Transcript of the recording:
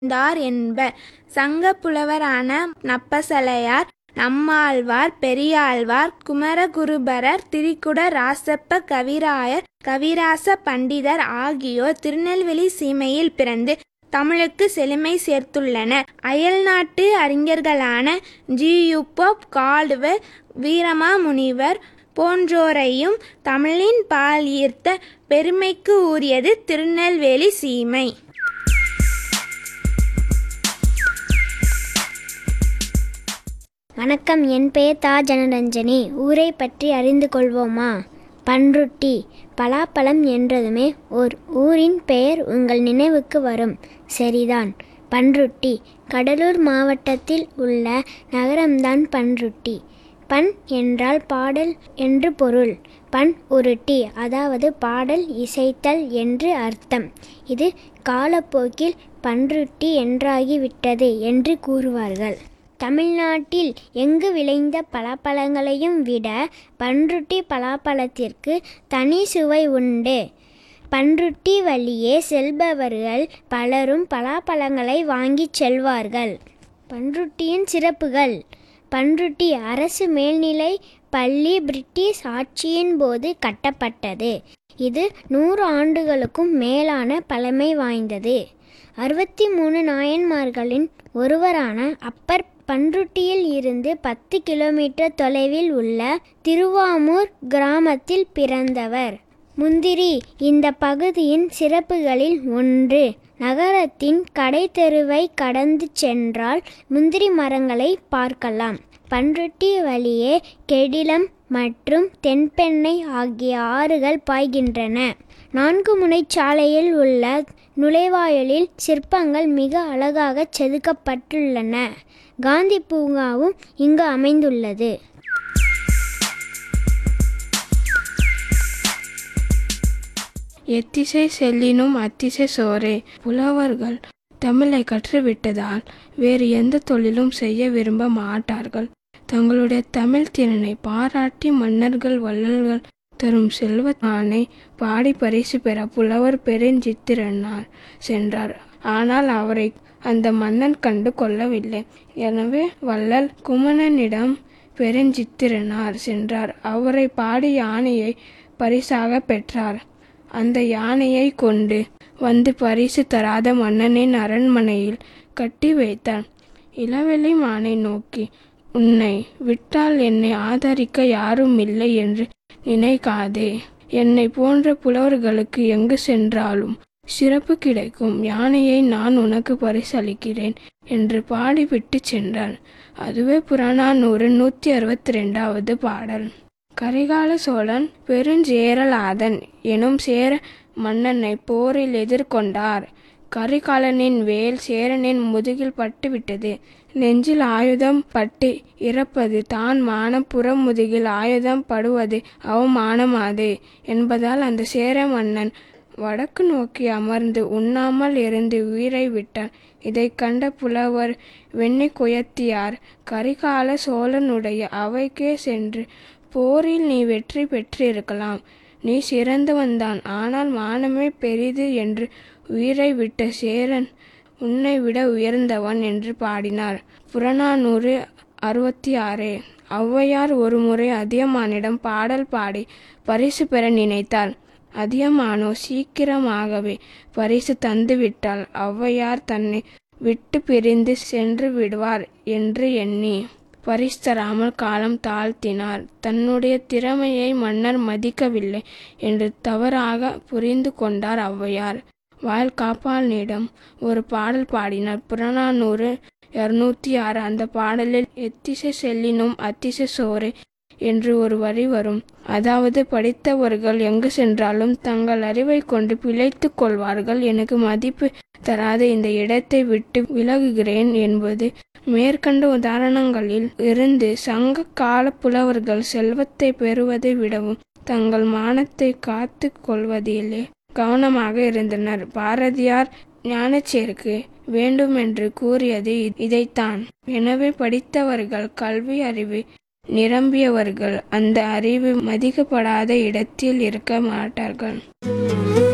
இருந்தார் என்பர் சங்கப் புலவரான நப்பசலையார் நம்மாழ்வார் பெரியாழ்வார் குமரகுருபரர் திரிகுட ராசப்ப கவிராயர் கவிராச பண்டிதர் ஆகியோர் திருநெல்வேலி சீமையில் பிறந்து தமிழுக்கு செழுமை சேர்த்துள்ளனர் அயல்நாட்டு அறிஞர்களான ஜியுபோப் கால்டுவெல் வீரமாமுனிவர் போன்றோரையும் தமிழின் பால் ஈர்த்த பெருமைக்கு உரியது திருநெல்வேலி சீமை வணக்கம் என் பெயர் தா ஜனரஞ்சனி ஊரை பற்றி அறிந்து கொள்வோமா பன்ருட்டி பலாப்பழம் என்றதுமே ஓர் ஊரின் பெயர் உங்கள் நினைவுக்கு வரும் சரிதான் பன்ருட்டி கடலூர் மாவட்டத்தில் உள்ள நகரம்தான் பன்ருட்டி பண் என்றால் பாடல் என்று பொருள் பண் உருட்டி அதாவது பாடல் இசைத்தல் என்று அர்த்தம் இது காலப்போக்கில் பன்ருட்டி என்றாகிவிட்டது என்று கூறுவார்கள் தமிழ்நாட்டில் எங்கு விளைந்த பலாப்பழங்களையும் விட பன்ருட்டி பலாப்பழத்திற்கு தனி சுவை உண்டு பன்ருட்டி வழியே செல்பவர்கள் பலரும் பலாப்பழங்களை வாங்கிச் செல்வார்கள் பன்ருட்டியின் சிறப்புகள் பன்ருட்டி அரசு மேல்நிலை பள்ளி பிரிட்டிஷ் ஆட்சியின் போது கட்டப்பட்டது இது நூறு ஆண்டுகளுக்கும் மேலான பழமை வாய்ந்தது அறுபத்தி மூணு நாயன்மார்களின் ஒருவரான அப்பர் பன்ருட்டியில் இருந்து பத்து கிலோமீட்டர் தொலைவில் உள்ள திருவாமூர் கிராமத்தில் பிறந்தவர் முந்திரி இந்த பகுதியின் சிறப்புகளில் ஒன்று நகரத்தின் கடைத்தெருவை கடந்து சென்றால் முந்திரி மரங்களை பார்க்கலாம் பன்ருட்டி வழியே கெடிலம் மற்றும் தென்பெண்ணை ஆகிய ஆறுகள் பாய்கின்றன நான்கு முனைச்சாலையில் உள்ள நுழைவாயிலில் சிற்பங்கள் மிக அழகாக செதுக்கப்பட்டுள்ளன காந்தி பூங்காவும் இங்கு அமைந்துள்ளது எத்திசை செல்லினும் அத்திசை சோரே புலவர்கள் தமிழை கற்றுவிட்டதால் வேறு எந்த தொழிலும் செய்ய விரும்ப மாட்டார்கள் தங்களுடைய தமிழ் திறனை பாராட்டி மன்னர்கள் வள்ளல்கள் தரும் செல்வத்தானை பாடி பரிசு பெற புலவர் பெருஞ்சித்திரனார் சென்றார் ஆனால் அவரை அந்த மன்னன் கண்டு கொள்ளவில்லை எனவே வள்ளல் குமணனிடம் பெருஞ்சித்திரனார் சென்றார் அவரை பாடி யானையை பரிசாக பெற்றார் அந்த யானையை கொண்டு வந்து பரிசு தராத மன்னனின் அரண்மனையில் கட்டி வைத்தான் இளவெளி மானை நோக்கி உன்னை விட்டால் என்னை ஆதரிக்க யாரும் இல்லை என்று நினைக்காதே என்னை போன்ற புலவர்களுக்கு எங்கு சென்றாலும் சிறப்பு கிடைக்கும் யானையை நான் உனக்கு பரிசளிக்கிறேன் என்று பாடிவிட்டு சென்றான் அதுவே புறநானூறு நூற்றி அறுபத்தி ரெண்டாவது பாடல் கரிகால சோழன் பெருஞ்சேரலாதன் எனும் சேர மன்னனை போரில் எதிர்கொண்டார் கரிகாலனின் வேல் சேரனின் முதுகில் பட்டுவிட்டது நெஞ்சில் ஆயுதம் பட்டு இறப்பது தான் மானம் புறம் முதுகில் ஆயுதம் படுவது அவமானமாது என்பதால் அந்த சேர மன்னன் வடக்கு நோக்கி அமர்ந்து உண்ணாமல் இருந்து உயிரை விட்டான் இதை கண்ட புலவர் வெண்ணி குயத்தியார் கரிகால சோழனுடைய அவைக்கே சென்று போரில் நீ வெற்றி பெற்றிருக்கலாம் நீ சிறந்தவன்தான் ஆனால் மானமே பெரிது என்று உயிரை விட்ட சேரன் உன்னை விட உயர்ந்தவன் என்று பாடினார் புறநானூறு அறுபத்தி ஆறு ஔவையார் ஒருமுறை அதியமானிடம் பாடல் பாடி பரிசு பெற நினைத்தாள் அதியமானோ சீக்கிரமாகவே பரிசு தந்துவிட்டால் ஔவையார் தன்னை விட்டு பிரிந்து சென்று விடுவார் என்று எண்ணி பரிசு தராமல் காலம் தாழ்த்தினார் தன்னுடைய திறமையை மன்னர் மதிக்கவில்லை என்று தவறாக புரிந்து கொண்டார் ஔவையார் வாயில் காப்பாளனிடம் ஒரு பாடல் பாடினார் புறநானூறு இருநூத்தி ஆறு அந்த பாடலில் எத்திசை செல்லினும் அத்திசை சோறு என்று ஒரு வரி வரும் அதாவது படித்தவர்கள் எங்கு சென்றாலும் தங்கள் அறிவை கொண்டு பிழைத்து கொள்வார்கள் எனக்கு மதிப்பு தராத இந்த இடத்தை விட்டு விலகுகிறேன் என்பது மேற்கண்ட உதாரணங்களில் இருந்து சங்க கால புலவர்கள் செல்வத்தை பெறுவதை விடவும் தங்கள் மானத்தை காத்து கொள்வதிலே கவனமாக இருந்தனர் பாரதியார் ஞானச்சேருக்கு வேண்டுமென்று கூறியது இதைத்தான் எனவே படித்தவர்கள் கல்வி அறிவு நிரம்பியவர்கள் அந்த அறிவு மதிக்கப்படாத இடத்தில் இருக்க மாட்டார்கள்